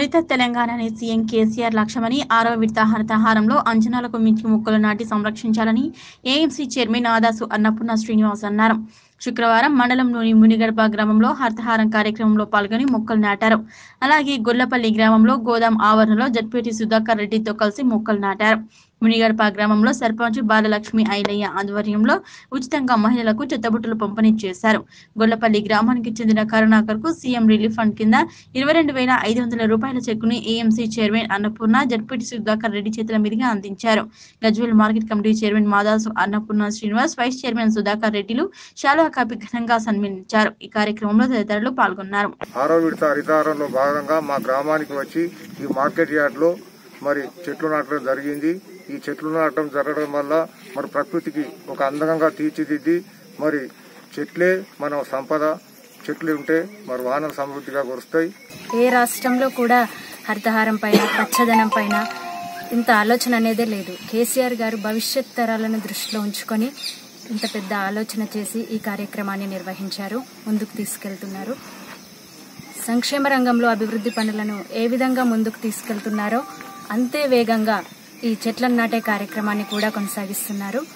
హరిత తెలంగాణ అనే సీఎం కేసీఆర్ లక్ష్యమని ఆరో విడత హరితహారంలో అంచనాలకు మించి మొక్కలు నాటి సంరక్షించాలని ఏఎంసీ చైర్మన్ ఆదాసు అన్నపూర్ణ శ్రీనివాస్ అన్నారు శుక్రవారం మండలంలోని మునిగడప గ్రామంలో హరితహారం కార్యక్రమంలో పాల్గొని మొక్కలు నాటారు అలాగే గొల్లపల్లి గ్రామంలో గోదాం ఆవరణలో జడ్పేటి సుధాకర్ రెడ్డితో కలిసి మొక్కలు నాటారు మునిగడప గ్రామంలో సర్పంచ్ బాలలక్ష్మి ఐలయ్య ఆధ్వర్యంలో ఉచితంగా మహిళలకు చెత్తబుట్టలు పంపిణీ చేశారు గొల్లపల్లి గ్రామానికి చెందిన కరుణాకర్ కు సీఎం రిలీఫ్ ఫండ్ కింద ఇరవై రెండు వేల ఐదు వందల రూపాయల చెక్కుని AMC chairman Annapurna ZPT Sudhakar Reddy చేతుల మీదుగా అందించారు Gajwel market committee chairman Madasu Annapurna Srinivas vice chairman Sudhakar రెడ్డిలు శాలువా కాపీ ఘనంగా సన్మానించారు ఈ కార్యక్రమంలో తదితరులు పాల్గొన్నారు ఆరో విడత హరితహారంలో భాగంగా మా గ్రామానికి వచ్చి ఈ మార్కెట్ యార్డ్లో మరి చెట్లు నాటడం జరిగింది ఈ చెట్లు నాటడం జరగడం వల్ల మరి ప్రకృతికి ఒక అందంగా తీర్చిదిద్ది మరి చెట్లే మన సంపద చెట్లు ఉంటే మరి వానలు సమృద్ధిగా కురుస్తాయి ఏ రాష్ట్రంలో కూడా హరితహారం పైన పచ్చదనం పైన ఇంత ఆలోచన అనేదే లేదు కేసీఆర్ గారు భవిష్యత్ తరాలను దృష్టిలో ఉంచుకొని ఇంత పెద్ద ఆలోచన చేసి ఈ కార్యక్రమాన్ని నిర్వహించారు ముందుకు తీసుకెళ్తున్నారు సంక్షేమ రంగంలో అభివృద్ధి పనులను ఏ విధంగా ముందుకు తీసుకెళ్తున్నారో అంతే వేగంగా ఈ చెట్లను నాటే కార్యక్రమాన్ని కూడా కొనసాగిస్తున్నారు